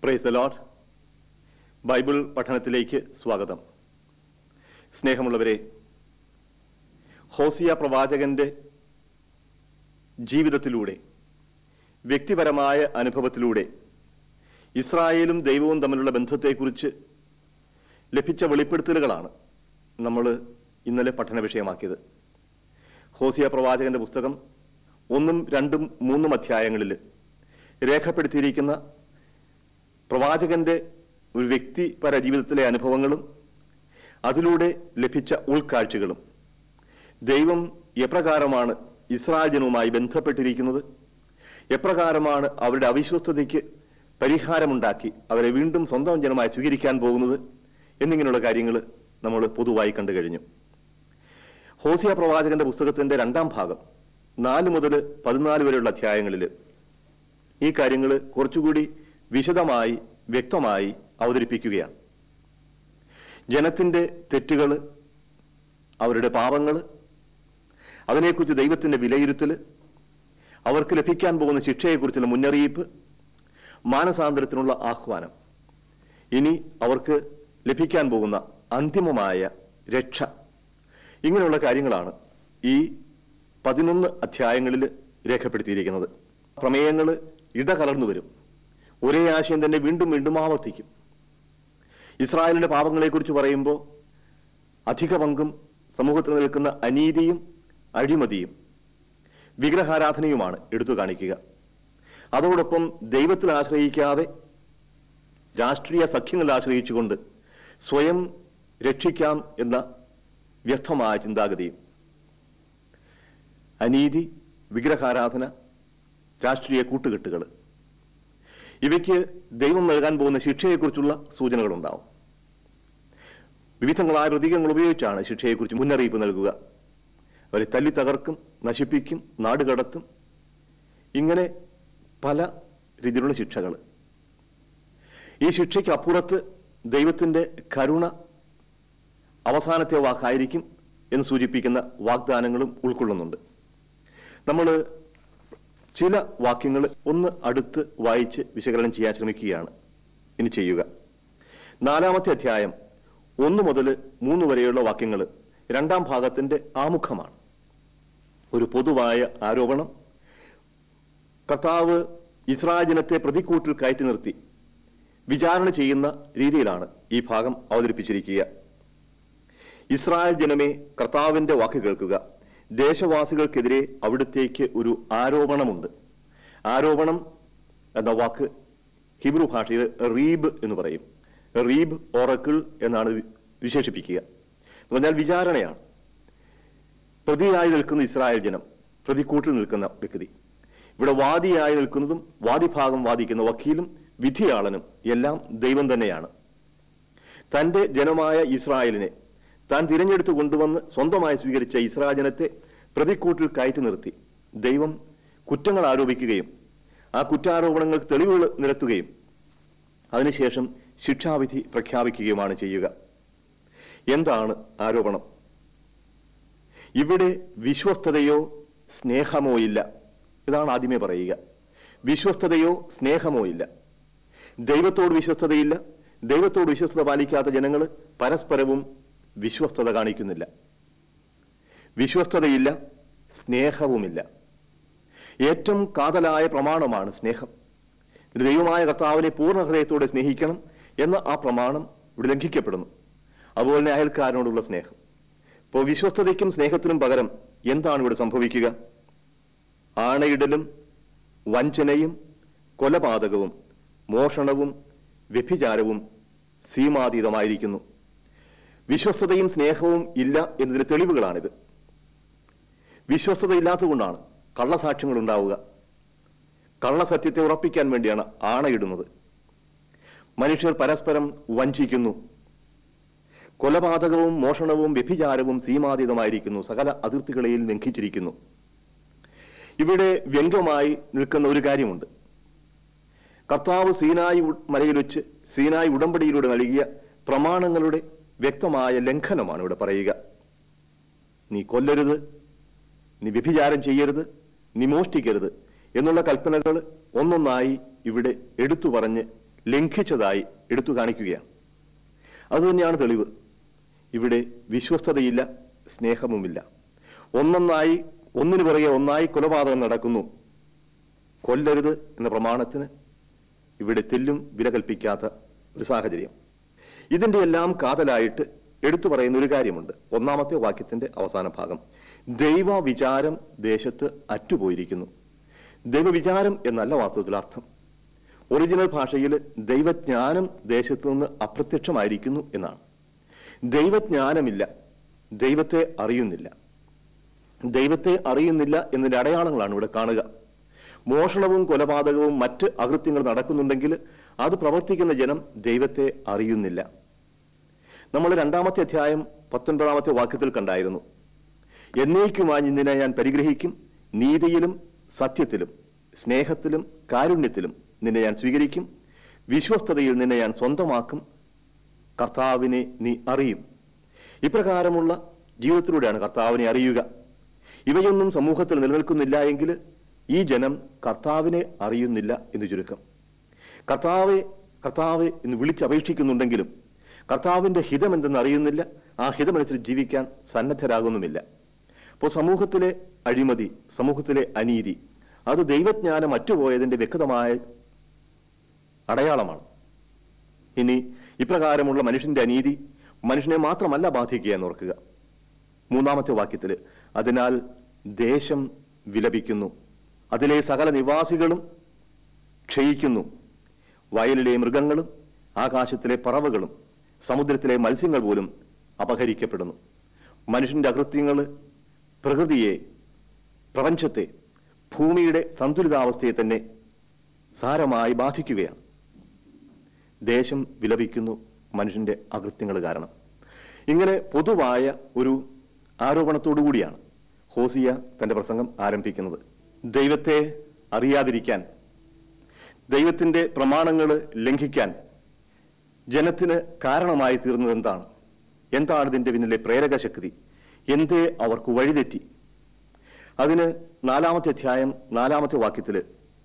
praise the load Bible പഠനത്തിലേക്ക് സ്വാഗതം സ്നേഹമുള്ളവരെ ഹോസിയ പ്രവാചകന്റെ ജീവിതത്തിലൂടെ വ്യക്തിപരമായ അനുഭവത്തിലൂടെ ഇസ്രായേലും ദൈവവും തമ്മിലുള്ള ബന്ധത്തെക്കുറിച്ച് ലഭിച്ച വെളിപ്പെടുത്തലുകളാണ് നമ്മൾ ഇന്നലെ പഠന വിഷയമാക്കിയത് ഹോസിയ പ്രവാചകന്റെ പുസ്തകം ഒന്നും രണ്ടും മൂന്നും അധ്യായങ്ങളിൽ രേഖപ്പെടുത്തിയിരിക്കുന്ന പ്രവാചകന്റെ ഒരു വ്യക്തിപര ജീവിതത്തിലെ അനുഭവങ്ങളും അതിലൂടെ ലഭിച്ച ഉൾക്കാഴ്ചകളും ദൈവം എപ്രകാരമാണ് ഇസ്രായേൽ ജനവുമായി ബന്ധപ്പെട്ടിരിക്കുന്നത് എപ്രകാരമാണ് അവരുടെ അവിശ്വസ്തതയ്ക്ക് പരിഹാരമുണ്ടാക്കി അവരെ വീണ്ടും സ്വന്തം ജനമായി സ്വീകരിക്കാൻ പോകുന്നത് എന്നിങ്ങനെയുള്ള കാര്യങ്ങൾ നമ്മൾ പൊതുവായി കണ്ടു കഴിഞ്ഞു ഹോസിയ പ്രവാചകന്റെ പുസ്തകത്തിന്റെ രണ്ടാം ഭാഗം നാല് മുതൽ പതിനാല് വരെയുള്ള അധ്യായങ്ങളിൽ ഈ കാര്യങ്ങൾ കുറച്ചുകൂടി വിശദമായി വ്യക്തമായി അവതരിപ്പിക്കുകയാണ് ജനത്തിന്റെ തെറ്റുകൾ അവരുടെ പാപങ്ങൾ അതിനെക്കുറിച്ച് ദൈവത്തിന്റെ വിലയിരുത്തൽ അവർക്ക് ലഭിക്കാൻ പോകുന്ന ശിക്ഷയെക്കുറിച്ചുള്ള മുന്നറിയിപ്പ് മാനസാന്തരത്തിനുള്ള ആഹ്വാനം ഇനി അവർക്ക് ലഭിക്കാൻ പോകുന്ന അന്തിമമായ രക്ഷ ഇങ്ങനെയുള്ള കാര്യങ്ങളാണ് ഈ പതിനൊന്ന് അധ്യായങ്ങളിൽ രേഖപ്പെടുത്തിയിരിക്കുന്നത് പ്രമേയങ്ങൾ ഇടകലർന്നു വരും ഒരേ ആശയം തന്നെ വീണ്ടും വീണ്ടും ആവർത്തിക്കും ഇസ്രായേലിന്റെ പാപങ്ങളെക്കുറിച്ച് പറയുമ്പോൾ അധിക പങ്കും സമൂഹത്തിൽ നിൽക്കുന്ന അനീതിയും അഴിമതിയും വിഗ്രഹാരാധനയുമാണ് എടുത്തു കാണിക്കുക അതോടൊപ്പം ദൈവത്തിൽ ആശ്രയിക്കാതെ രാഷ്ട്രീയ സഖ്യങ്ങളിൽ ആശ്രയിച്ചുകൊണ്ട് സ്വയം രക്ഷിക്കാം എന്ന വ്യർത്ഥമായ ചിന്താഗതിയും അനീതി വിഗ്രഹാരാധന രാഷ്ട്രീയ കൂട്ടുകെട്ടുകൾ ഇവയ്ക്ക് ദൈവം നൽകാൻ പോകുന്ന ശിക്ഷയെക്കുറിച്ചുള്ള സൂചനകളുണ്ടാവും വിവിധങ്ങളായ പ്രതീകങ്ങൾ ഉപയോഗിച്ചാണ് ശിക്ഷയെക്കുറിച്ച് മുന്നറിയിപ്പ് നൽകുക അവരെ തല്ലി തകർക്കും നശിപ്പിക്കും നാട് കടത്തും ഇങ്ങനെ പല രീതിയിലുള്ള ശിക്ഷകൾ ഈ ശിക്ഷയ്ക്ക് അപ്പുറത്ത് ദൈവത്തിന്റെ കരുണ അവസാനത്തെ വാക്കായിരിക്കും എന്ന് സൂചിപ്പിക്കുന്ന വാഗ്ദാനങ്ങളും ഉൾക്കൊള്ളുന്നുണ്ട് നമ്മൾ ചില വാക്യങ്ങൾ ഒന്ന് അടുത്ത് വായിച്ച് വിശകലനം ചെയ്യാൻ ശ്രമിക്കുകയാണ് ഇനി ചെയ്യുക നാലാമത്തെ അധ്യായം ഒന്ന് മുതൽ മൂന്ന് വരെയുള്ള വാക്യങ്ങൾ രണ്ടാം ഭാഗത്തിന്റെ ആമുഖമാണ് ഒരു പൊതുവായ ആരോപണം കർത്താവ് ഇസ്രായേൽ ജനത്തെ പ്രതിക്കൂട്ടിൽ കയറ്റി നിർത്തി വിചാരണ ചെയ്യുന്ന രീതിയിലാണ് ഈ ഭാഗം അവതരിപ്പിച്ചിരിക്കുക ഇസ്രായേൽ ജനമേ കർത്താവിന്റെ വാക്ക് കേൾക്കുക ദേശവാസികൾക്കെതിരെ അവിടുത്തേക്ക് ഒരു ആരോപണമുണ്ട് ആരോപണം എന്ന വാക്ക് ഹിബ്രു ഭാഷയിൽ റീബ് എന്ന് പറയും റീബ് ഓറക്കിൾ എന്നാണ് വി- വിശേഷിപ്പിക്കുക എന്ന് പറഞ്ഞാൽ വിചാരണയാണ് പ്രതിയായി നിൽക്കുന്ന ഇസ്രായേൽ ജനം പ്രതിക്കൂട്ടിൽ നിൽക്കുന്ന വ്യക്തി ഇവിടെ വാദിയായി നിൽക്കുന്നതും വാദിഭാഗം വാദിക്കുന്ന വക്കീലും വിധിയാളനും എല്ലാം ദൈവം തന്നെയാണ് തന്റെ ജനമായ ഇസ്രായേലിനെ താൻ തിരഞ്ഞെടുത്തു കൊണ്ടുവന്ന് സ്വന്തമായി സ്വീകരിച്ച ഇസ്രായേൽ ജനത്തെ പ്രതിക്കൂട്ടിൽ കയറ്റി നിർത്തി ദൈവം കുറ്റങ്ങൾ ആരോപിക്കുകയും ആ കുറ്റാരോപണങ്ങൾക്ക് തെളിവുകൾ നിരത്തുകയും അതിനുശേഷം ശിക്ഷാവിധി പ്രഖ്യാപിക്കുകയുമാണ് ചെയ്യുക എന്താണ് ആരോപണം ഇവിടെ വിശ്വസ്തതയോ സ്നേഹമോ ഇല്ല ഇതാണ് ആദ്യമേ പറയുക വിശ്വസ്തതയോ സ്നേഹമോ ഇല്ല ദൈവത്തോട് വിശ്വസ്തതയില്ല ദൈവത്തോട് വിശ്വസ്തത പാലിക്കാത്ത ജനങ്ങൾ പരസ്പരവും വിശ്വസ്തത കാണിക്കുന്നില്ല വിശ്വസ്തതയില്ല സ്നേഹവുമില്ല ഏറ്റവും കാതലായ പ്രമാണമാണ് സ്നേഹം ഇത് ദൈവമായ കർത്താവിനെ പൂർണ്ണ ഹൃദയത്തോടെ സ്നേഹിക്കണം എന്ന ആ പ്രമാണം ഇവിടെ ലംഘിക്കപ്പെടുന്നു അതുപോലെ തന്നെ അയൽക്കാരനോടുള്ള സ്നേഹം ഇപ്പോൾ വിശ്വസ്തതയ്ക്കും സ്നേഹത്തിനും പകരം എന്താണ് ഇവിടെ സംഭവിക്കുക ആണയിടലും വഞ്ചനയും കൊലപാതകവും മോഷണവും വ്യഭിചാരവും സീമാതീതമായിരിക്കുന്നു വിശ്വസ്തതയും സ്നേഹവും ഇല്ല എന്നതിന് തെളിവുകളാണിത് വിശ്വസ്തത ഇല്ലാത്തതുകൊണ്ടാണ് കള്ളസാക്ഷ്യങ്ങൾ ഉണ്ടാവുക കള്ളസത്യത്തെ ഉറപ്പിക്കാൻ വേണ്ടിയാണ് ആണയിടുന്നത് മനുഷ്യർ പരസ്പരം വഞ്ചിക്കുന്നു കൊലപാതകവും മോഷണവും വ്യഭിചാരവും സീമാതീതമായിരിക്കുന്നു സകല അതിർത്തികളെയും ലംഘിച്ചിരിക്കുന്നു ഇവിടെ വ്യംഗ്യമായി നിൽക്കുന്ന ഒരു കാര്യമുണ്ട് കർത്താവ് സീനായി ഉ- മലയിൽ വെച്ച് സീനായി ഉടമ്പടിയിലൂടെ നൽകിയ പ്രമാണങ്ങളുടെ വ്യക്തമായ ലംഘനമാണ് ഇവിടെ പറയുക നീ കൊല്ലരുത് നീ വ്യഭിചാരം ചെയ്യരുത് നീ മോഷ്ടിക്കരുത് എന്നുള്ള കൽപ്പനകൾ ഒന്നൊന്നായി ഇവിടെ എടുത്തു പറഞ്ഞ് ലംഘിച്ചതായി എടുത്തു കാണിക്കുകയാണ് അതുതന്നെയാണ് തെളിവ് ഇവിടെ വിശ്വസ്തതയില്ല സ്നേഹവുമില്ല ഒന്നൊന്നായി ഒന്നിനു പിറകെ ഒന്നായി കൊലപാതകം നടക്കുന്നു കൊല്ലരുത് എന്ന പ്രമാണത്തിന് ഇവിടെ തെല്ലും വില കൽപ്പിക്കാത്ത ഒരു സാഹചര്യം ഇതിന്റെ എല്ലാം കാതലായിട്ട് എടുത്തു പറയുന്ന ഒരു കാര്യമുണ്ട് ഒന്നാമത്തെ വാക്യത്തിന്റെ അവസാന ഭാഗം ദൈവ വിചാരം ദേശത്ത് അറ്റുപോയിരിക്കുന്നു ദൈവവിചാരം എന്നല്ല വാസ്തവത്തിൽ അർത്ഥം ഒറിജിനൽ ഭാഷയിൽ ദൈവജ്ഞാനം ദേശത്ത് നിന്ന് അപ്രത്യക്ഷമായിരിക്കുന്നു എന്നാണ് ദൈവജ്ഞാനമില്ല ദൈവത്തെ അറിയുന്നില്ല ദൈവത്തെ അറിയുന്നില്ല എന്നതിന്റെ അടയാളങ്ങളാണ് ഇവിടെ കാണുക മോഷണവും കൊലപാതകവും മറ്റ് അകൃത്യങ്ങൾ നടക്കുന്നുണ്ടെങ്കിൽ അത് പ്രവർത്തിക്കുന്ന ജനം ദൈവത്തെ അറിയുന്നില്ല നമ്മൾ രണ്ടാമത്തെ അധ്യായം പത്തൊൻപതാമത്തെ വാക്യത്തിൽ കണ്ടായിരുന്നു എന്നേക്കുമായി നിന്നെ ഞാൻ പരിഗ്രഹിക്കും നീതിയിലും സത്യത്തിലും സ്നേഹത്തിലും കാരുണ്യത്തിലും നിന്നെ ഞാൻ സ്വീകരിക്കും വിശ്വസ്തതയിൽ നിന്നെ ഞാൻ സ്വന്തമാക്കും കർത്താവിനെ നീ അറിയും ഇപ്രകാരമുള്ള ജീവിതത്തിലൂടെയാണ് കർത്താവിനെ അറിയുക ഇവയൊന്നും സമൂഹത്തിൽ നിലനിൽക്കുന്നില്ല എങ്കിൽ ഈ ജനം കർത്താവിനെ അറിയുന്നില്ല എന്ന് ചുരുക്കം കർത്താവെ കർത്താവെ എന്ന് വിളിച്ചപേക്ഷിക്കുന്നുണ്ടെങ്കിലും കർത്താവിന്റെ ഹിതം എന്തെന്ന് അറിയുന്നില്ല ആ ഹിതമനുസരിച്ച് ജീവിക്കാൻ സന്നദ്ധരാകുന്നുമില്ല അപ്പോൾ സമൂഹത്തിലെ അഴിമതി സമൂഹത്തിലെ അനീതി അത് ദൈവജ്ഞാനം അറ്റുപോയതിന്റെ വ്യക്തമായ അടയാളമാണ് ഇനി ഇപ്രകാരമുള്ള മനുഷ്യന്റെ അനീതി മനുഷ്യനെ മാത്രമല്ല ബാധിക്കുക എന്ന് ഓർക്കുക മൂന്നാമത്തെ വാക്യത്തിൽ അതിനാൽ ദേശം വിലപിക്കുന്നു അതിലെ സകല നിവാസികളും ക്ഷയിക്കുന്നു വയലിലെ മൃഗങ്ങളും ആകാശത്തിലെ പറവകളും സമുദ്രത്തിലെ മത്സ്യങ്ങൾ പോലും അപഹരിക്കപ്പെടുന്നു മനുഷ്യന്റെ അകൃത്യങ്ങൾ പ്രകൃതിയെ പ്രപഞ്ചത്തെ ഭൂമിയുടെ സന്തുലിതാവസ്ഥയെ തന്നെ സാരമായി ബാധിക്കുകയാണ് ദേശം വിലപിക്കുന്നു മനുഷ്യന്റെ അകൃത്യങ്ങൾ കാരണം ഇങ്ങനെ പൊതുവായ ഒരു ആരോപണത്തോടു കൂടിയാണ് ഹോസിയ തന്റെ പ്രസംഗം ആരംഭിക്കുന്നത് ദൈവത്തെ അറിയാതിരിക്കാൻ ദൈവത്തിന്റെ പ്രമാണങ്ങൾ ലംഘിക്കാൻ ജനത്തിന് കാരണമായി തീർന്നത് എന്താണ് എന്താണ് ഇതിന്റെ പിന്നിലെ പ്രേരക ശക്തി എന്തേ അവർക്ക് വഴിതെറ്റി അതിന് നാലാമത്തെ അധ്യായം നാലാമത്തെ വാക്യത്തില്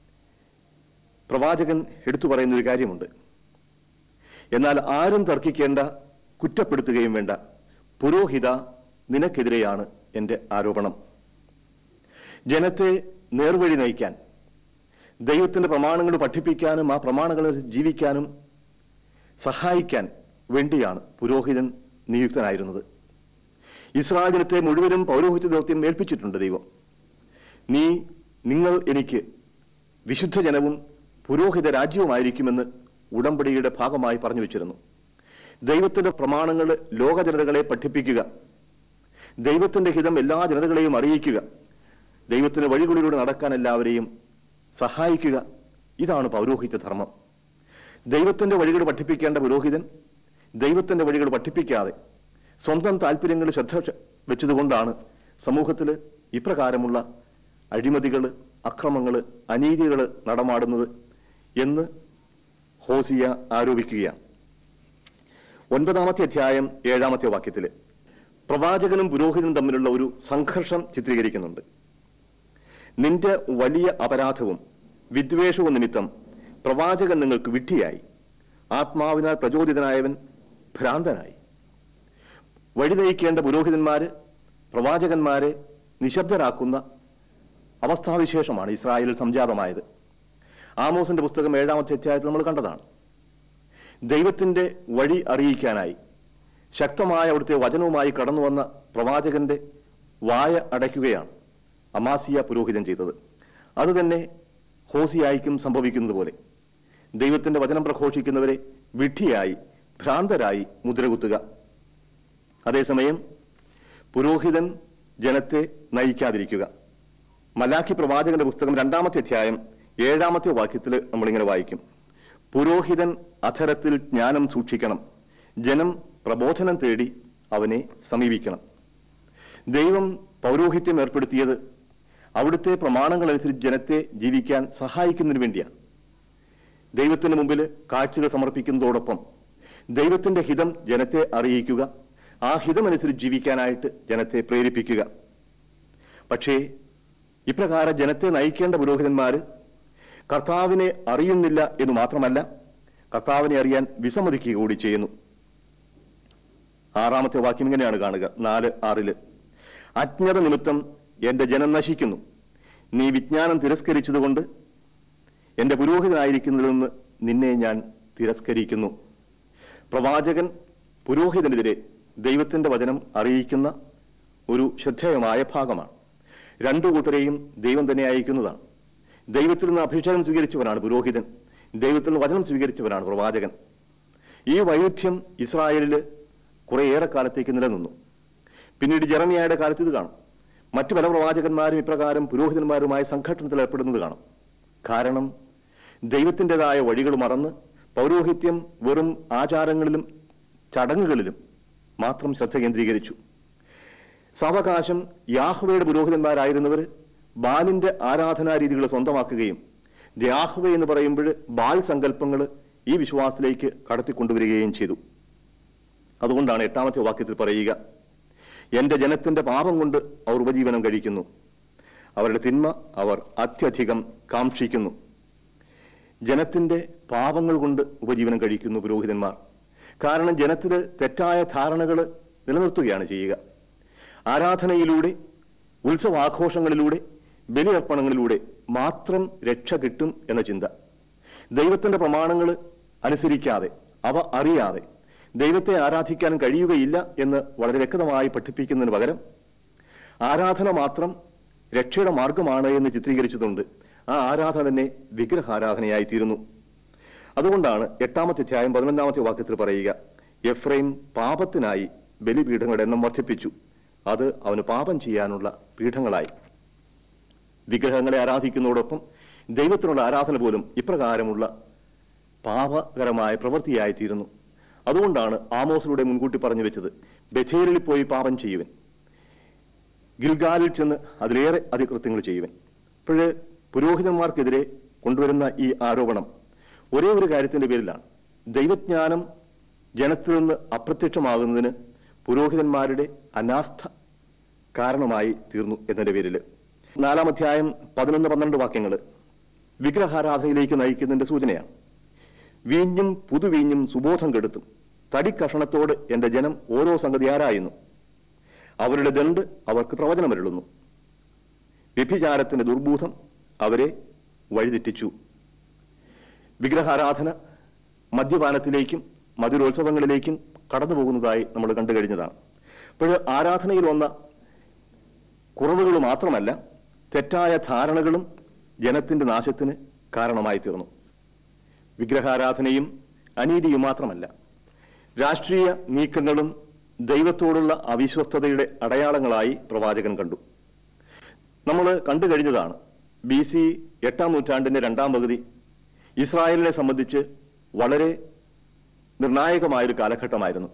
പ്രവാചകൻ എടുത്തു പറയുന്ന ഒരു കാര്യമുണ്ട് എന്നാൽ ആരും തർക്കിക്കേണ്ട കുറ്റപ്പെടുത്തുകയും വേണ്ട പുരോഹിത നിനക്കെതിരെയാണ് എന്റെ ആരോപണം ജനത്തെ നേർവഴി നയിക്കാൻ ദൈവത്തിന്റെ പ്രമാണങ്ങൾ പഠിപ്പിക്കാനും ആ പ്രമാണങ്ങൾ ജീവിക്കാനും സഹായിക്കാൻ വേണ്ടിയാണ് പുരോഹിതൻ നിയുക്തനായിരുന്നത് ഇസ്രായേൽ ജനത്തെ മുഴുവനും പൗരോഹിത്യ ദൗത്യം ഏൽപ്പിച്ചിട്ടുണ്ട് ദൈവം നീ നിങ്ങൾ എനിക്ക് വിശുദ്ധ ജനവും പുരോഹിത രാജ്യവുമായിരിക്കുമെന്ന് ഉടമ്പടിയുടെ ഭാഗമായി പറഞ്ഞു വെച്ചിരുന്നു ദൈവത്തിന്റെ പ്രമാണങ്ങൾ ലോക ജനതകളെ പഠിപ്പിക്കുക ദൈവത്തിന്റെ ഹിതം എല്ലാ ജനതകളെയും അറിയിക്കുക ദൈവത്തിന്റെ വഴികളിലൂടെ നടക്കാൻ എല്ലാവരെയും സഹായിക്കുക ഇതാണ് പൗരോഹിത്യ ധർമ്മം ദൈവത്തിന്റെ വഴികൾ പഠിപ്പിക്കേണ്ട പുരോഹിതൻ ദൈവത്തിന്റെ വഴികൾ പഠിപ്പിക്കാതെ സ്വന്തം താല്പര്യങ്ങൾ ശ്രദ്ധ വെച്ചതുകൊണ്ടാണ് സമൂഹത്തിൽ ഇപ്രകാരമുള്ള അഴിമതികൾ അക്രമങ്ങൾ അനീതികൾ നടമാടുന്നത് എന്ന് ഹോസിയ ആരോപിക്കുകയാണ് ഒൻപതാമത്തെ അധ്യായം ഏഴാമത്തെ വാക്യത്തില് പ്രവാചകനും പുരോഹിതനും തമ്മിലുള്ള ഒരു സംഘർഷം ചിത്രീകരിക്കുന്നുണ്ട് നിന്റെ വലിയ അപരാധവും വിദ്വേഷവും നിമിത്തം പ്രവാചകൻ നിങ്ങൾക്ക് വിഡ്ഢിയായി ആത്മാവിനാൽ പ്രചോദിതനായവൻ ഭ്രാന്തനായി വഴി നയിക്കേണ്ട പുരോഹിതന്മാര് പ്രവാചകന്മാരെ നിശബ്ദരാക്കുന്ന അവസ്ഥാവിശേഷമാണ് ഇസ്രായേലിൽ സംജാതമായത് ആമോസിന്റെ പുസ്തകം ഏഴാമത്തെ അധ്യായത്തിൽ നമ്മൾ കണ്ടതാണ് ദൈവത്തിന്റെ വഴി അറിയിക്കാനായി ശക്തമായ അവിടുത്തെ വചനവുമായി കടന്നു വന്ന പ്രവാചകന്റെ വായ അടയ്ക്കുകയാണ് അമാസിയ പുരോഹിതൻ ചെയ്തത് അതുതന്നെ ഹോസിയായിക്കും സംഭവിക്കുന്നത് പോലെ ദൈവത്തിന്റെ വചനം പ്രഘോഷിക്കുന്നവരെ വിഡ്ഢിയായി ഭ്രാന്തരായി മുദ്രകുത്തുക അതേസമയം പുരോഹിതൻ ജനത്തെ നയിക്കാതിരിക്കുക മലാഖി പ്രവാചകന്റെ പുസ്തകം രണ്ടാമത്തെ അധ്യായം ഏഴാമത്തെ വാക്യത്തിൽ നമ്മളിങ്ങനെ വായിക്കും പുരോഹിതൻ അധരത്തിൽ ജ്ഞാനം സൂക്ഷിക്കണം ജനം പ്രബോധനം തേടി അവനെ സമീപിക്കണം ദൈവം പൗരോഹിത്യം ഏർപ്പെടുത്തിയത് അവിടുത്തെ പ്രമാണങ്ങൾ അനുസരിച്ച് ജനത്തെ ജീവിക്കാൻ സഹായിക്കുന്നതിന് വേണ്ടിയാണ് ദൈവത്തിന് മുമ്പിൽ കാഴ്ചകൾ സമർപ്പിക്കുന്നതോടൊപ്പം ദൈവത്തിന്റെ ഹിതം ജനത്തെ അറിയിക്കുക ആ ഹിതമനുസരിച്ച് ജീവിക്കാനായിട്ട് ജനത്തെ പ്രേരിപ്പിക്കുക പക്ഷേ ഇപ്രകാരം ജനത്തെ നയിക്കേണ്ട പുരോഹിതന്മാര് കർത്താവിനെ അറിയുന്നില്ല എന്ന് മാത്രമല്ല കർത്താവിനെ അറിയാൻ വിസമ്മതിക്കുക കൂടി ചെയ്യുന്നു ആറാമത്തെ വാക്യം ഇങ്ങനെയാണ് കാണുക നാല് ആറില് അജ്ഞത നിമിത്തം എന്റെ ജനം നശിക്കുന്നു നീ വിജ്ഞാനം തിരസ്കരിച്ചതുകൊണ്ട് എന്റെ പുരോഹിതനായിരിക്കുന്നതിൽ നിന്ന് നിന്നെ ഞാൻ തിരസ്കരിക്കുന്നു പ്രവാചകൻ പുരോഹിതനെതിരെ ദൈവത്തിന്റെ വചനം അറിയിക്കുന്ന ഒരു ശ്രദ്ധേയമായ ഭാഗമാണ് രണ്ടു കൂട്ടരെയും ദൈവം തന്നെ അയക്കുന്നതാണ് ദൈവത്തിൽ നിന്ന് അഭിഷേകം സ്വീകരിച്ചവനാണ് പുരോഹിതൻ ദൈവത്തിൽ നിന്ന് വചനം സ്വീകരിച്ചവനാണ് പ്രവാചകൻ ഈ വൈരുദ്ധ്യം ഇസ്രായേലില് കുറേയേറെ കാലത്തേക്ക് നിലനിന്നു പിന്നീട് ജെറമിയായുടെ കാലത്ത് ഇത് കാണും മറ്റു പല പ്രവാചകന്മാരും ഇപ്രകാരം പുരോഹിതന്മാരുമായി സംഘട്ടനത്തിൽ ഏർപ്പെടുന്നത് കാണും കാരണം ദൈവത്തിൻ്റെതായ വഴികൾ മറന്ന് പൗരോഹിത്യം വെറും ആചാരങ്ങളിലും ചടങ്ങുകളിലും മാത്രം ശ്രദ്ധ കേന്ദ്രീകരിച്ചു സാവകാശം യാഹ്വയുടെ പുരോഹിതന്മാരായിരുന്നവർ ബാലിന്റെ ആരാധനാ രീതികൾ സ്വന്തമാക്കുകയും യാഹ്വ എന്ന് പറയുമ്പോൾ ബാൽ സങ്കല്പങ്ങൾ ഈ വിശ്വാസത്തിലേക്ക് കടത്തിക്കൊണ്ടുവരികയും ചെയ്തു അതുകൊണ്ടാണ് എട്ടാമത്തെ വാക്യത്തിൽ പറയുക എന്റെ ജനത്തിന്റെ പാപം കൊണ്ട് അവർ ഉപജീവനം കഴിക്കുന്നു അവരുടെ തിന്മ അവർ അത്യധികം കാക്ഷിക്കുന്നു ജനത്തിന്റെ പാപങ്ങൾ കൊണ്ട് ഉപജീവനം കഴിക്കുന്നു പുരോഹിതന്മാർ കാരണം ജനത്തില് തെറ്റായ ധാരണകൾ നിലനിർത്തുകയാണ് ചെയ്യുക ആരാധനയിലൂടെ ഉത്സവാഘോഷങ്ങളിലൂടെ ബലിയർപ്പണങ്ങളിലൂടെ മാത്രം രക്ഷ കിട്ടും എന്ന ചിന്ത ദൈവത്തിന്റെ പ്രമാണങ്ങൾ അനുസരിക്കാതെ അവ അറിയാതെ ദൈവത്തെ ആരാധിക്കാൻ കഴിയുകയില്ല എന്ന് വളരെ വ്യക്തമായി പഠിപ്പിക്കുന്നതിന് പകരം ആരാധന മാത്രം രക്ഷയുടെ മാർഗമാണ് എന്ന് ചിത്രീകരിച്ചതുകൊണ്ട് ആ ആരാധന തന്നെ വിഗ്രഹാരാധനയായി തീരുന്നു അതുകൊണ്ടാണ് എട്ടാമത്തെ അധ്യായം പതിനൊന്നാമത്തെ വാക്യത്തിൽ പറയുക എഫ്രൈം പാപത്തിനായി ബലിപീഠങ്ങളുടെ എണ്ണം വർദ്ധിപ്പിച്ചു അത് അവന് പാപം ചെയ്യാനുള്ള പീഠങ്ങളായി വിഗ്രഹങ്ങളെ ആരാധിക്കുന്നതോടൊപ്പം ദൈവത്തിനുള്ള ആരാധന പോലും ഇപ്രകാരമുള്ള പാപകരമായ പ്രവൃത്തിയായി തീരുന്നു അതുകൊണ്ടാണ് ആമോസിലൂടെ മുൻകൂട്ടി പറഞ്ഞു വെച്ചത് ബഥേലിൽ പോയി പാപം ചെയ്യുവൻ ഗിൽഗാലിൽ ചെന്ന് അതിലേറെ അതികൃത്യങ്ങൾ ചെയ്യുവൻ ഇപ്പോഴ് പുരോഹിതന്മാർക്കെതിരെ കൊണ്ടുവരുന്ന ഈ ആരോപണം ഒരേ ഒരു കാര്യത്തിന്റെ പേരിലാണ് ദൈവജ്ഞാനം ജനത്തിൽ നിന്ന് അപ്രത്യക്ഷമാകുന്നതിന് പുരോഹിതന്മാരുടെ അനാസ്ഥ കാരണമായി തീർന്നു എന്നതിന്റെ പേരിൽ നാലാം അധ്യായം പതിനൊന്ന് പന്ത്രണ്ട് വാക്യങ്ങൾ വിഗ്രഹാരാധനയിലേക്ക് നയിക്കുന്നതിന്റെ സൂചനയാണ് വീഞ്ഞും പുതുവീഞ്ഞും സുബോധം കെടുത്തും തടിക്കഷണത്തോട് എന്റെ ജനം ഓരോ സംഗതി ആരായുന്നു അവരുടെ ദണ്ട് അവർക്ക് പ്രവചനമരുളുന്നു വ്യഭിചാരത്തിന്റെ ദുർബൂധം അവരെ വഴിതെറ്റിച്ചു വിഗ്രഹാരാധന മദ്യപാനത്തിലേക്കും മധുരോത്സവങ്ങളിലേക്കും കടന്നു പോകുന്നതായി നമ്മൾ കണ്ടു കഴിഞ്ഞതാണ് അപ്പോൾ ആരാധനയിൽ വന്ന കുറവുകൾ മാത്രമല്ല തെറ്റായ ധാരണകളും ജനത്തിന്റെ നാശത്തിന് കാരണമായി തീർന്നു വിഗ്രഹാരാധനയും അനീതിയും മാത്രമല്ല രാഷ്ട്രീയ നീക്കങ്ങളും ദൈവത്തോടുള്ള അവിശ്വസ്തതയുടെ അടയാളങ്ങളായി പ്രവാചകൻ കണ്ടു നമ്മൾ കണ്ടു കഴിഞ്ഞതാണ് ബി സി എട്ടാം നൂറ്റാണ്ടിന്റെ രണ്ടാം പകുതി ഇസ്രായേലിനെ സംബന്ധിച്ച് വളരെ നിർണായകമായൊരു കാലഘട്ടമായിരുന്നു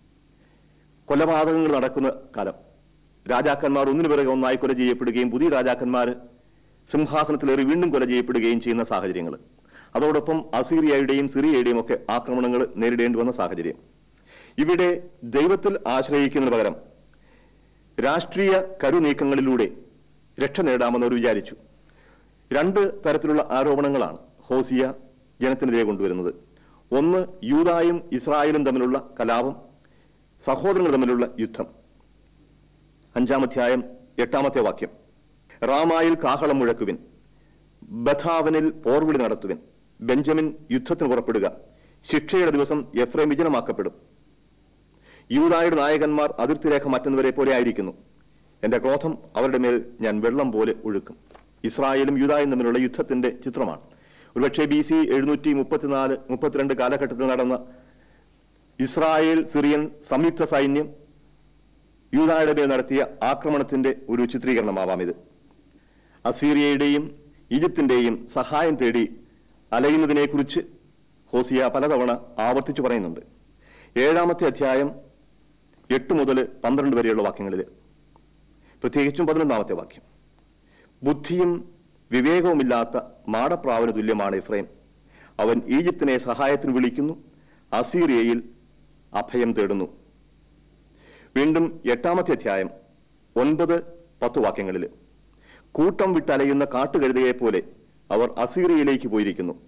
കൊലപാതകങ്ങൾ നടക്കുന്ന കാലം രാജാക്കന്മാർ ഒന്നിനു പിറകെ ഒന്നായി കൊല ചെയ്യപ്പെടുകയും പുതിയ രാജാക്കന്മാർ സിംഹാസനത്തിലേറി വീണ്ടും കൊല ചെയ്യപ്പെടുകയും ചെയ്യുന്ന സാഹചര്യങ്ങൾ അതോടൊപ്പം അസീറിയയുടെയും സിറിയയുടെയും ഒക്കെ ആക്രമണങ്ങൾ നേരിടേണ്ടി വന്ന സാഹചര്യം ഇവിടെ ദൈവത്തിൽ ആശ്രയിക്കുന്നതിന് പകരം രാഷ്ട്രീയ കരുനീക്കങ്ങളിലൂടെ രക്ഷ നേടാമെന്ന് അവർ വിചാരിച്ചു രണ്ട് തരത്തിലുള്ള ആരോപണങ്ങളാണ് ഹോസിയ ജനത്തിനെതിരെ കൊണ്ടുവരുന്നത് ഒന്ന് യൂതായും ഇസ്രായേലും തമ്മിലുള്ള കലാപം സഹോദരങ്ങൾ തമ്മിലുള്ള യുദ്ധം അഞ്ചാമധ്യായം എട്ടാമത്തെ വാക്യം റാമായിൽ കാഹളം മുഴക്കുവിൻ ബഥാവനിൽ പോർവിളി നടത്തുവിൻ ബെഞ്ചമിൻ യുദ്ധത്തിന് പുറപ്പെടുക ശിക്ഷയുടെ ദിവസം എഫ്രൈം വിജനമാക്കപ്പെടും യൂതായുടെ നായകന്മാർ അതിർത്തിരേഖ മാറ്റുന്നവരെ പോലെ ആയിരിക്കുന്നു എന്റെ ക്രോധം അവരുടെ മേൽ ഞാൻ വെള്ളം പോലെ ഒഴുക്കും ഇസ്രായേലും യൂതായും തമ്മിലുള്ള യുദ്ധത്തിന്റെ ചിത്രമാണ് ഒരുപക്ഷെ ബി സി എഴുന്നൂറ്റി മുപ്പത്തിനാല് മുപ്പത്തിരണ്ട് കാലഘട്ടത്തിൽ നടന്ന ഇസ്രായേൽ സിറിയൻ സംയുക്ത സൈന്യം യൂതായുടെ മേൽ നടത്തിയ ആക്രമണത്തിന്റെ ഒരു ചിത്രീകരണമാവാം ഇത് അസീറിയയുടെയും ഈജിപ്തിന്റെയും സഹായം തേടി അലയുന്നതിനെക്കുറിച്ച് ഹോസിയ പലതവണ ആവർത്തിച്ചു പറയുന്നുണ്ട് ഏഴാമത്തെ അധ്യായം എട്ട് മുതൽ പന്ത്രണ്ട് വരെയുള്ള വാക്യങ്ങളിൽ പ്രത്യേകിച്ചും പതിനൊന്നാമത്തെ വാക്യം ബുദ്ധിയും വിവേകവുമില്ലാത്ത മാടപ്രാവിന് തുല്യമാണ് ഇഫ്രൈം അവൻ ഈജിപ്തിനെ സഹായത്തിന് വിളിക്കുന്നു അസീറിയയിൽ അഭയം തേടുന്നു വീണ്ടും എട്ടാമത്തെ അധ്യായം ഒൻപത് പത്ത് വാക്യങ്ങളിൽ കൂട്ടം വിട്ടലയുന്ന കാട്ടുകഴുതയെ പോലെ അവർ അസീറിയയിലേക്ക് പോയിരിക്കുന്നു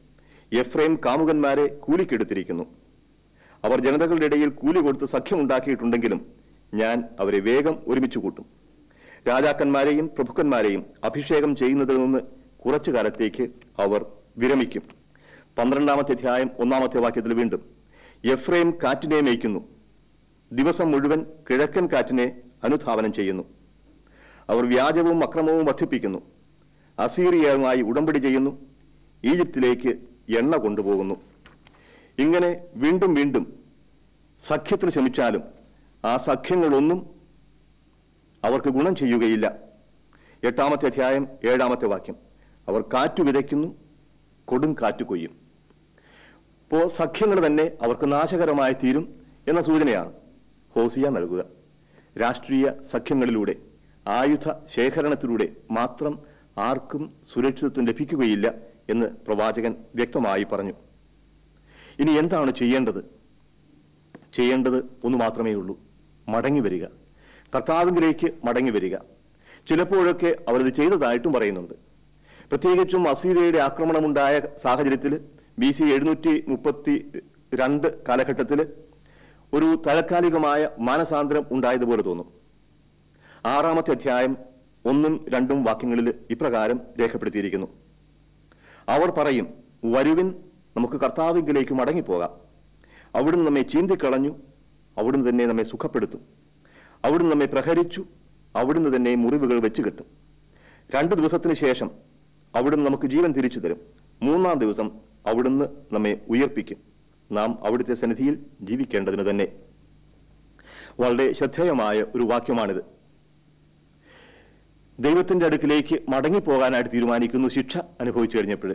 എഫ്രൈം കാമുകന്മാരെ കൂലിക്കെടുത്തിരിക്കുന്നു അവർ ജനതകളുടെ ഇടയിൽ കൂലി കൊടുത്ത് സഖ്യമുണ്ടാക്കിയിട്ടുണ്ടെങ്കിലും ഞാൻ അവരെ വേഗം ഒരുമിച്ച് കൂട്ടും രാജാക്കന്മാരെയും പ്രഭുക്കന്മാരെയും അഭിഷേകം ചെയ്യുന്നതിൽ നിന്ന് കുറച്ചു കാലത്തേക്ക് അവർ വിരമിക്കും പന്ത്രണ്ടാമത്തെ അധ്യായം ഒന്നാമത്തെ വാക്യത്തിൽ വീണ്ടും എഫ്രൈം കാറ്റിനെ മേയ്ക്കുന്നു ദിവസം മുഴുവൻ കിഴക്കൻ കാറ്റിനെ അനുധാവനം ചെയ്യുന്നു അവർ വ്യാജവും അക്രമവും വർദ്ധിപ്പിക്കുന്നു അസീറിയയുമായി ഉടമ്പടി ചെയ്യുന്നു ഈജിപ്തിലേക്ക് എണ്ണ കൊണ്ടുപോകുന്നു ഇങ്ങനെ വീണ്ടും വീണ്ടും സഖ്യത്തിന് ശ്രമിച്ചാലും ആ സഖ്യങ്ങളൊന്നും അവർക്ക് ഗുണം ചെയ്യുകയില്ല എട്ടാമത്തെ അധ്യായം ഏഴാമത്തെ വാക്യം അവർ കാറ്റു വിതയ്ക്കുന്നു കൊടും കാറ്റ് കൊയ്യും ഇപ്പോൾ സഖ്യങ്ങൾ തന്നെ അവർക്ക് നാശകരമായി തീരും എന്ന സൂചനയാണ് ഹോസിയ നൽകുക രാഷ്ട്രീയ സഖ്യങ്ങളിലൂടെ ആയുധ ശേഖരണത്തിലൂടെ മാത്രം ആർക്കും സുരക്ഷിതത്വം ലഭിക്കുകയില്ല എന്ന് പ്രവാചകൻ വ്യക്തമായി പറഞ്ഞു ഇനി എന്താണ് ചെയ്യേണ്ടത് ചെയ്യേണ്ടത് ഒന്ന് മാത്രമേ ഉള്ളൂ മടങ്ങി വരിക കർത്താവിങ്കിലേക്ക് മടങ്ങി വരിക ചിലപ്പോഴൊക്കെ അവരത് ചെയ്തതായിട്ടും പറയുന്നുണ്ട് പ്രത്യേകിച്ചും അസീരിയയുടെ ആക്രമണമുണ്ടായ സാഹചര്യത്തിൽ ബി സി എഴുന്നൂറ്റി മുപ്പത്തി രണ്ട് കാലഘട്ടത്തിൽ ഒരു താൽക്കാലികമായ മാനസാന്തരം ഉണ്ടായതുപോലെ തോന്നും ആറാമത്തെ അധ്യായം ഒന്നും രണ്ടും വാക്യങ്ങളിൽ ഇപ്രകാരം രേഖപ്പെടുത്തിയിരിക്കുന്നു അവർ പറയും വരുവിൻ നമുക്ക് കർത്താവിങ്കിലേക്ക് മടങ്ങിപ്പോകാം അവിടുന്ന് നമ്മെ ചീന്തിക്കളഞ്ഞു അവിടുന്ന് തന്നെ നമ്മെ സുഖപ്പെടുത്തും അവിടുന്ന് നമ്മെ പ്രഹരിച്ചു അവിടുന്ന് തന്നെ മുറിവുകൾ വെച്ച് കെട്ടും രണ്ടു ദിവസത്തിന് ശേഷം അവിടുന്ന് നമുക്ക് ജീവൻ തിരിച്ചു തരും മൂന്നാം ദിവസം അവിടുന്ന് നമ്മെ ഉയർപ്പിക്കും നാം അവിടുത്തെ സന്നിധിയിൽ ജീവിക്കേണ്ടതിന് തന്നെ വളരെ ശ്രദ്ധേയമായ ഒരു വാക്യമാണിത് ദൈവത്തിന്റെ അടുക്കിലേക്ക് മടങ്ങിപ്പോകാനായിട്ട് തീരുമാനിക്കുന്നു ശിക്ഷ അനുഭവിച്ചു കഴിഞ്ഞപ്പോൾ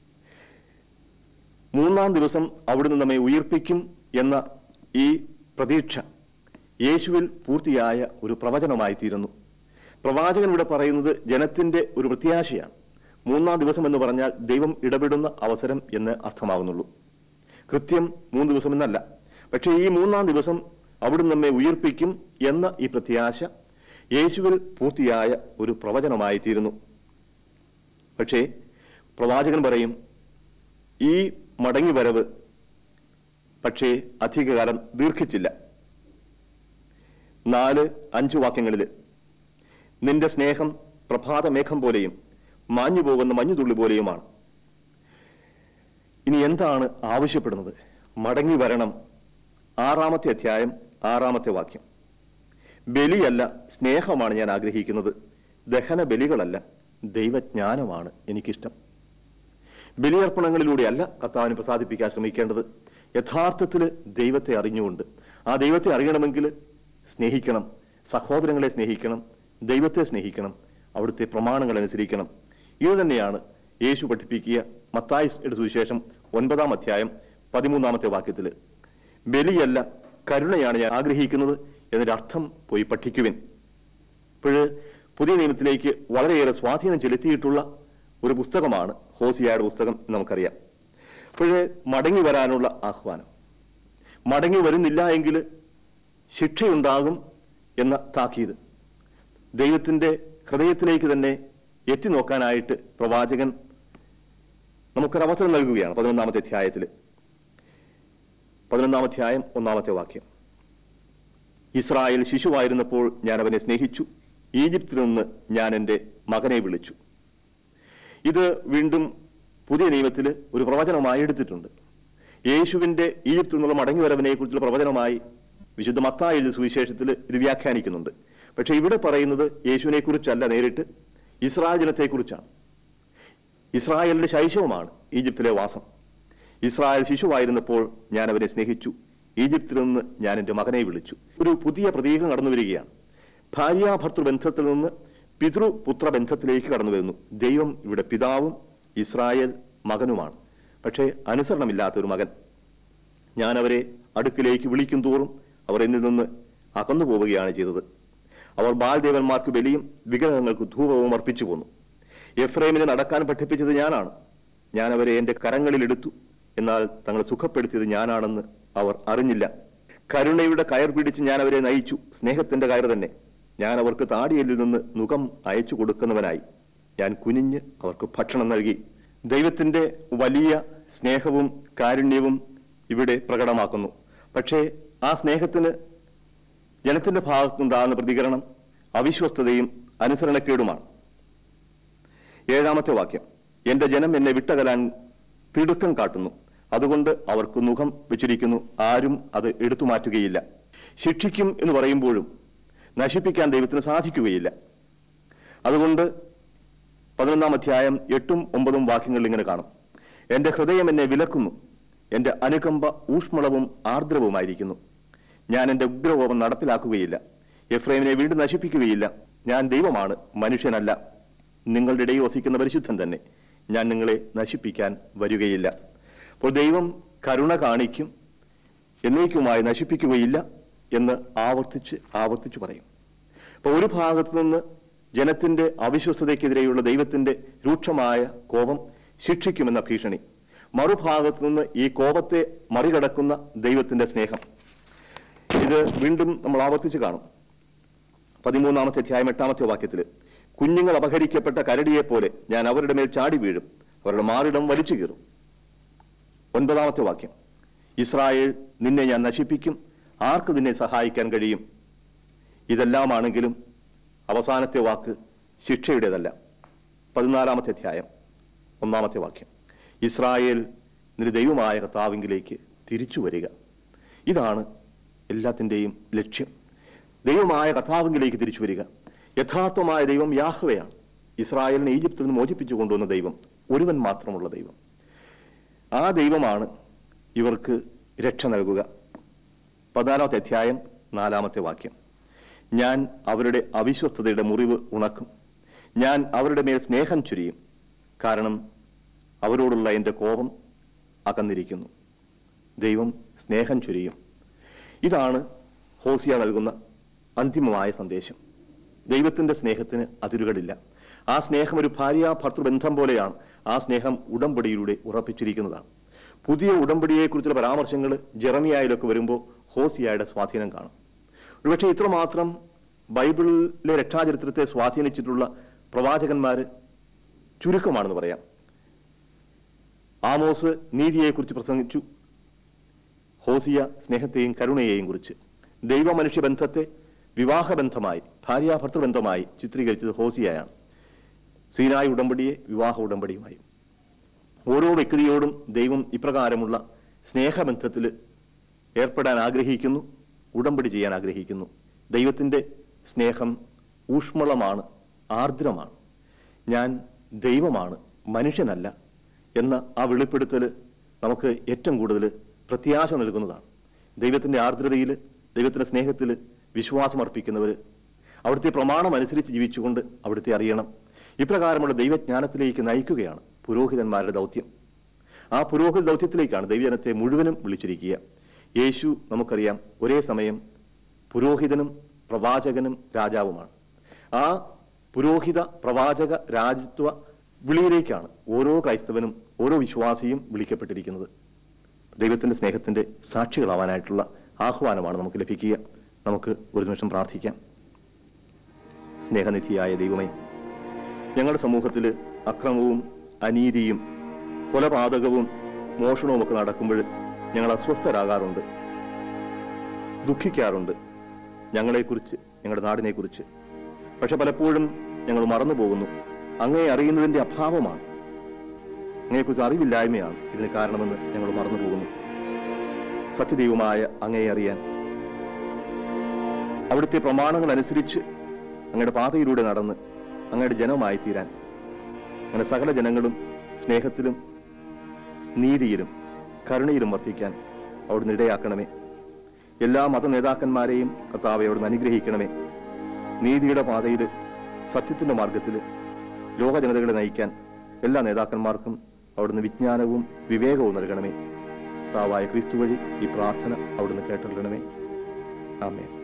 മൂന്നാം ദിവസം അവിടുന്ന് നമ്മെ ഉയർപ്പിക്കും എന്ന ഈ പ്രതീക്ഷ യേശുവിൽ പൂർത്തിയായ ഒരു പ്രവചനമായി തീരുന്നു പ്രവാചകൻ ഇവിടെ പറയുന്നത് ജനത്തിന്റെ ഒരു പ്രത്യാശയാണ് മൂന്നാം ദിവസം എന്ന് പറഞ്ഞാൽ ദൈവം ഇടപെടുന്ന അവസരം എന്ന് അർത്ഥമാകുന്നുള്ളൂ കൃത്യം മൂന്ന് ദിവസം എന്നല്ല പക്ഷേ ഈ മൂന്നാം ദിവസം അവിടുന്ന് നമ്മെ ഉയർപ്പിക്കും എന്ന ഈ പ്രത്യാശ യേശുവിൽ പൂർത്തിയായ ഒരു പ്രവചനമായി തീരുന്നു പക്ഷേ പ്രവാചകൻ പറയും ഈ മടങ്ങി വരവ് പക്ഷേ അധികകാലം ദീർഘിച്ചില്ല നാല് അഞ്ചു വാക്യങ്ങളിൽ നിന്റെ സ്നേഹം പ്രഭാതമേഘം പോലെയും മാഞ്ഞു പോകുന്ന മഞ്ഞുതുള്ളി പോലെയുമാണ് ഇനി എന്താണ് ആവശ്യപ്പെടുന്നത് മടങ്ങി വരണം ആറാമത്തെ അധ്യായം ആറാമത്തെ വാക്യം ബലിയല്ല സ്നേഹമാണ് ഞാൻ ആഗ്രഹിക്കുന്നത് ദഹന ബലികളല്ല ദൈവജ്ഞാനമാണ് എനിക്കിഷ്ടം ബലിയർപ്പണങ്ങളിലൂടെയല്ല കർത്താവിനെ പ്രസാദിപ്പിക്കാൻ ശ്രമിക്കേണ്ടത് യഥാർത്ഥത്തിൽ ദൈവത്തെ അറിഞ്ഞുകൊണ്ട് ആ ദൈവത്തെ അറിയണമെങ്കിൽ സ്നേഹിക്കണം സഹോദരങ്ങളെ സ്നേഹിക്കണം ദൈവത്തെ സ്നേഹിക്കണം അവിടുത്തെ പ്രമാണങ്ങൾ അനുസരിക്കണം ഇത് തന്നെയാണ് യേശു പഠിപ്പിക്കുക മത്തായിയുടെ സുവിശേഷം ഒൻപതാം അധ്യായം പതിമൂന്നാമത്തെ വാക്യത്തിൽ ബലിയല്ല കരുണയാണ് ഞാൻ ആഗ്രഹിക്കുന്നത് എന്നൊരർത്ഥം പോയി പഠിക്കുവിൻ ഇപ്പോഴ് പുതിയ നിയമത്തിലേക്ക് വളരെയേറെ സ്വാധീനം ചെലുത്തിയിട്ടുള്ള ഒരു പുസ്തകമാണ് ഹോസിയായുടെ പുസ്തകം എന്ന് നമുക്കറിയാം അപ്പോഴ് മടങ്ങി വരാനുള്ള ആഹ്വാനം മടങ്ങി വരുന്നില്ല എങ്കിൽ ശിക്ഷയുണ്ടാകും എന്ന താക്കീത് ദൈവത്തിന്റെ ഹൃദയത്തിലേക്ക് തന്നെ എത്തി നോക്കാനായിട്ട് പ്രവാചകൻ നമുക്കൊരു അവസരം നൽകുകയാണ് പതിനൊന്നാമത്തെ അധ്യായത്തിൽ പതിനൊന്നാം അധ്യായം ഒന്നാമത്തെ വാക്യം ഇസ്രായേൽ ശിശുവായിരുന്നപ്പോൾ ഞാൻ അവനെ സ്നേഹിച്ചു ഈജിപ്തിൽ നിന്ന് ഞാൻ എൻ്റെ മകനെ വിളിച്ചു ഇത് വീണ്ടും പുതിയ നിയമത്തിൽ ഒരു പ്രവചനമായി എടുത്തിട്ടുണ്ട് യേശുവിന്റെ ഈജിപ്തിൽ നിന്നുള്ള മടങ്ങിവരവിനെ കുറിച്ചുള്ള പ്രവചനമായി വിശുദ്ധ മത്തായി എഴുതിയ സുവിശേഷത്തിൽ ഇത് വ്യാഖ്യാനിക്കുന്നുണ്ട് പക്ഷെ ഇവിടെ പറയുന്നത് യേശുവിനെ കുറിച്ചല്ല നേരിട്ട് ഇസ്രായേൽ ജനത്തെക്കുറിച്ചാണ് ഇസ്രായേലിന്റെ ശൈശവമാണ് ഈജിപ്തിലെ വാസം ഇസ്രായേൽ ശിശുവായിരുന്നപ്പോൾ ഞാൻ അവനെ സ്നേഹിച്ചു ഈജിപ്തിൽ നിന്ന് ഞാൻ എൻ്റെ മകനെ വിളിച്ചു ഒരു പുതിയ പ്രതീകം കടന്നു വരികയാണ് ഭാര്യാഭർത്തൃ ബന്ധത്തിൽ നിന്ന് പിതൃപുത്ര ബന്ധത്തിലേക്ക് കടന്നു വരുന്നു ദൈവം ഇവിടെ പിതാവും ഇസ്രായേൽ മകനുമാണ് പക്ഷേ അനുസരണമില്ലാത്ത ഒരു മകൻ ഞാൻ അവരെ അടുക്കിലേക്ക് വിളിക്കും തോറും അവർ എന്നിൽ നിന്ന് അകന്നു പോവുകയാണ് ചെയ്തത് അവർ ബാൽദേവന്മാർക്ക് ബലിയും വിഗ്രഹങ്ങൾക്ക് ധൂപവും അർപ്പിച്ചു പോന്നു എഫ്രൈമിനെ നടക്കാൻ പഠിപ്പിച്ചത് ഞാനാണ് ഞാൻ അവരെ എന്റെ കരങ്ങളിൽ എടുത്തു എന്നാൽ തങ്ങളെ സുഖപ്പെടുത്തിയത് ഞാനാണെന്ന് അവർ അറിഞ്ഞില്ല കരുണയുടെ കയർ പിടിച്ച് ഞാൻ അവരെ നയിച്ചു സ്നേഹത്തിന്റെ കയർ തന്നെ ഞാൻ അവർക്ക് താടിയലിൽ നിന്ന് മുഖം അയച്ചു കൊടുക്കുന്നവനായി ഞാൻ കുനിഞ്ഞ് അവർക്ക് ഭക്ഷണം നൽകി ദൈവത്തിന്റെ വലിയ സ്നേഹവും കാരുണ്യവും ഇവിടെ പ്രകടമാക്കുന്നു പക്ഷേ ആ സ്നേഹത്തിന് ജനത്തിന്റെ ഭാഗത്തുനിന്നുണ്ടാകുന്ന പ്രതികരണം അവിശ്വസ്തതയും അനുസരണക്കേടുമാണ് ഏഴാമത്തെ വാക്യം എന്റെ ജനം എന്നെ വിട്ടകലാൻ തിടുക്കം കാട്ടുന്നു അതുകൊണ്ട് അവർക്ക് മുഖം വെച്ചിരിക്കുന്നു ആരും അത് എടുത്തു മാറ്റുകയില്ല ശിക്ഷിക്കും എന്ന് പറയുമ്പോഴും നശിപ്പിക്കാൻ ദൈവത്തിന് സാധിക്കുകയില്ല അതുകൊണ്ട് പതിനൊന്നാം അധ്യായം എട്ടും ഒമ്പതും വാക്യങ്ങളിൽ ഇങ്ങനെ കാണും എന്റെ ഹൃദയം എന്നെ വിലക്കുന്നു എന്റെ അനുകമ്പ ഊഷ്മളവും ആർദ്രവുമായിരിക്കുന്നു ഞാൻ എന്റെ ഉഗ്രകോപം നടപ്പിലാക്കുകയില്ല എഫ്രൈമിനെ വീണ്ടും നശിപ്പിക്കുകയില്ല ഞാൻ ദൈവമാണ് മനുഷ്യനല്ല നിങ്ങളുടെ ഇടയിൽ വസിക്കുന്ന പരിശുദ്ധൻ തന്നെ ഞാൻ നിങ്ങളെ നശിപ്പിക്കാൻ വരികയില്ല അപ്പോൾ ദൈവം കരുണ കാണിക്കും എന്നേക്കുമായി നശിപ്പിക്കുകയില്ല എന്ന് ആവർത്തിച്ച് ആവർത്തിച്ച് പറയും അപ്പോൾ ഒരു ഭാഗത്തു നിന്ന് ജനത്തിന്റെ അവിശ്വസ്തതയ്ക്കെതിരെയുള്ള ദൈവത്തിന്റെ രൂക്ഷമായ കോപം ശിക്ഷിക്കുമെന്ന ഭീഷണി മറുഭാഗത്തു നിന്ന് ഈ കോപത്തെ മറികടക്കുന്ന ദൈവത്തിന്റെ സ്നേഹം ഇത് വീണ്ടും നമ്മൾ ആവർത്തിച്ച് കാണും പതിമൂന്നാമത്തെ അധ്യായം എട്ടാമത്തെ വാക്യത്തിൽ കുഞ്ഞുങ്ങൾ അപഹരിക്കപ്പെട്ട കരടിയെ പോലെ ഞാൻ അവരുടെ മേൽ ചാടി വീഴും അവരുടെ മാറിടം വലിച്ചു കീറും ഒൻപതാമത്തെ വാക്യം ഇസ്രായേൽ നിന്നെ ഞാൻ നശിപ്പിക്കും ആർക്ക് നിന്നെ സഹായിക്കാൻ കഴിയും ഇതെല്ലാമാണെങ്കിലും അവസാനത്തെ വാക്ക് ശിക്ഷയുടേതല്ല പതിനാലാമത്തെ അധ്യായം ഒന്നാമത്തെ വാക്യം ഇസ്രായേൽ നിന്റെ ദൈവമായ കർത്താവിങ്കിലേക്ക് തിരിച്ചു വരിക ഇതാണ് എല്ലാത്തിൻ്റെയും ലക്ഷ്യം ദൈവമായ കർത്താവിങ്കിലേക്ക് തിരിച്ചു വരിക യഥാർത്ഥമായ ദൈവം യാഹ്വയാണ് ഇസ്രായേലിനെ ഈജിപ്തിൽ നിന്ന് മോചിപ്പിച്ചു കൊണ്ടുവന്ന ദൈവം ഒരുവൻ മാത്രമുള്ള ദൈവം ആ ദൈവമാണ് ഇവർക്ക് രക്ഷ നൽകുക പതിനാലാമത്തെ അധ്യായം നാലാമത്തെ വാക്യം ഞാൻ അവരുടെ അവിശ്വസ്തതയുടെ മുറിവ് ഉണക്കും ഞാൻ അവരുടെ മേൽ സ്നേഹം ചുരിയും കാരണം അവരോടുള്ള എൻ്റെ കോപം അകന്നിരിക്കുന്നു ദൈവം സ്നേഹം ചുരിയും ഇതാണ് ഹോസിയ നൽകുന്ന അന്തിമമായ സന്ദേശം ദൈവത്തിന്റെ സ്നേഹത്തിന് അതിരുകളില്ല ആ സ്നേഹം ഒരു ഭാര്യ ഭർത്തൃബന്ധം പോലെയാണ് ആ സ്നേഹം ഉടമ്പടിയിലൂടെ ഉറപ്പിച്ചിരിക്കുന്നതാണ് പുതിയ ഉടമ്പടിയെക്കുറിച്ചുള്ള പരാമർശങ്ങൾ ജെറമിയായിലൊക്കെ വരുമ്പോൾ ഹോസിയായുടെ സ്വാധീനം കാണും ഒരുപക്ഷെ ഇത്രമാത്രം ബൈബിളിലെ രക്ഷാചരിത്രത്തെ സ്വാധീനിച്ചിട്ടുള്ള പ്രവാചകന്മാർ ചുരുക്കമാണെന്ന് പറയാം ആമോസ് നീതിയെക്കുറിച്ച് പ്രസംഗിച്ചു ഹോസിയ സ്നേഹത്തെയും കരുണയെയും കുറിച്ച് ദൈവ മനുഷ്യ ബന്ധത്തെ വിവാഹബന്ധമായി ഭാര്യാഭർത്തൃബന്ധമായി ചിത്രീകരിച്ചത് ഹോസിയയാണ് സീനായ് ഉടമ്പടിയെ വിവാഹ ഉടമ്പടിയുമായി ഓരോ വ്യക്തിയോടും ദൈവം ഇപ്രകാരമുള്ള സ്നേഹബന്ധത്തിൽ ഏർപ്പെടാൻ ആഗ്രഹിക്കുന്നു ഉടമ്പടി ചെയ്യാൻ ആഗ്രഹിക്കുന്നു ദൈവത്തിൻ്റെ സ്നേഹം ഊഷ്മളമാണ് ആർദ്രമാണ് ഞാൻ ദൈവമാണ് മനുഷ്യനല്ല എന്ന ആ വെളിപ്പെടുത്തൽ നമുക്ക് ഏറ്റവും കൂടുതൽ പ്രത്യാശ നൽകുന്നതാണ് ദൈവത്തിൻ്റെ ആർദ്രതയിൽ ദൈവത്തിൻ്റെ സ്നേഹത്തിൽ വിശ്വാസമർപ്പിക്കുന്നവർ അവിടുത്തെ പ്രമാണം അനുസരിച്ച് ജീവിച്ചുകൊണ്ട് അവിടുത്തെ അറിയണം ഇപ്രകാരമുള്ള ദൈവജ്ഞാനത്തിലേക്ക് നയിക്കുകയാണ് പുരോഹിതന്മാരുടെ ദൗത്യം ആ പുരോഹിത ദൗത്യത്തിലേക്കാണ് ദൈവജനത്തെ മുഴുവനും വിളിച്ചിരിക്കുക യേശു നമുക്കറിയാം ഒരേ സമയം പുരോഹിതനും പ്രവാചകനും രാജാവുമാണ് ആ പുരോഹിത പ്രവാചക രാജത്വ വിളിയിലേക്കാണ് ഓരോ ക്രൈസ്തവനും ഓരോ വിശ്വാസിയും വിളിക്കപ്പെട്ടിരിക്കുന്നത് ദൈവത്തിന്റെ സ്നേഹത്തിന്റെ സാക്ഷികളാവാനായിട്ടുള്ള ആഹ്വാനമാണ് നമുക്ക് ലഭിക്കുക നമുക്ക് ഒരു നിമിഷം പ്രാർത്ഥിക്കാം സ്നേഹനിധിയായ ദൈവമേ ഞങ്ങളുടെ സമൂഹത്തിൽ അക്രമവും അനീതിയും കൊലപാതകവും മോഷണവും ഒക്കെ നടക്കുമ്പോൾ ഞങ്ങൾ അസ്വസ്ഥരാകാറുണ്ട് ദുഃഖിക്കാറുണ്ട് ഞങ്ങളെക്കുറിച്ച് ഞങ്ങളുടെ നാടിനെക്കുറിച്ച് പക്ഷെ പലപ്പോഴും ഞങ്ങൾ മറന്നു പോകുന്നു അങ്ങയെ അറിയുന്നതിന്റെ അഭാവമാണ് അങ്ങയെക്കുറിച്ച് അറിവില്ലായ്മയാണ് ഇതിന് കാരണമെന്ന് ഞങ്ങൾ മറന്നു പോകുന്നു സത്യദൈവമായ അങ്ങയെ അറിയാൻ അവിടുത്തെ പ്രമാണങ്ങൾ അനുസരിച്ച് അങ്ങയുടെ പാതയിലൂടെ നടന്ന് അങ്ങയുടെ ജനമായി തീരാൻ അങ്ങനെ സകല ജനങ്ങളും സ്നേഹത്തിലും നീതിയിലും കരുണയിലും വർദ്ധിക്കാൻ അവിടുന്ന് ഇടയാക്കണമേ എല്ലാ മത നേതാക്കന്മാരെയും കർത്താവെ അവിടുന്ന് അനുഗ്രഹിക്കണമേ നീതിയുടെ പാതയിൽ സത്യത്തിന്റെ മാർഗത്തിൽ ലോക ജനതകളെ നയിക്കാൻ എല്ലാ നേതാക്കന്മാർക്കും അവിടുന്ന് വിജ്ഞാനവും വിവേകവും നൽകണമേ കർത്താവായ ക്രിസ്തു വഴി ഈ പ്രാർത്ഥന അവിടുന്ന് കേട്ടറിയണമേ ആമേ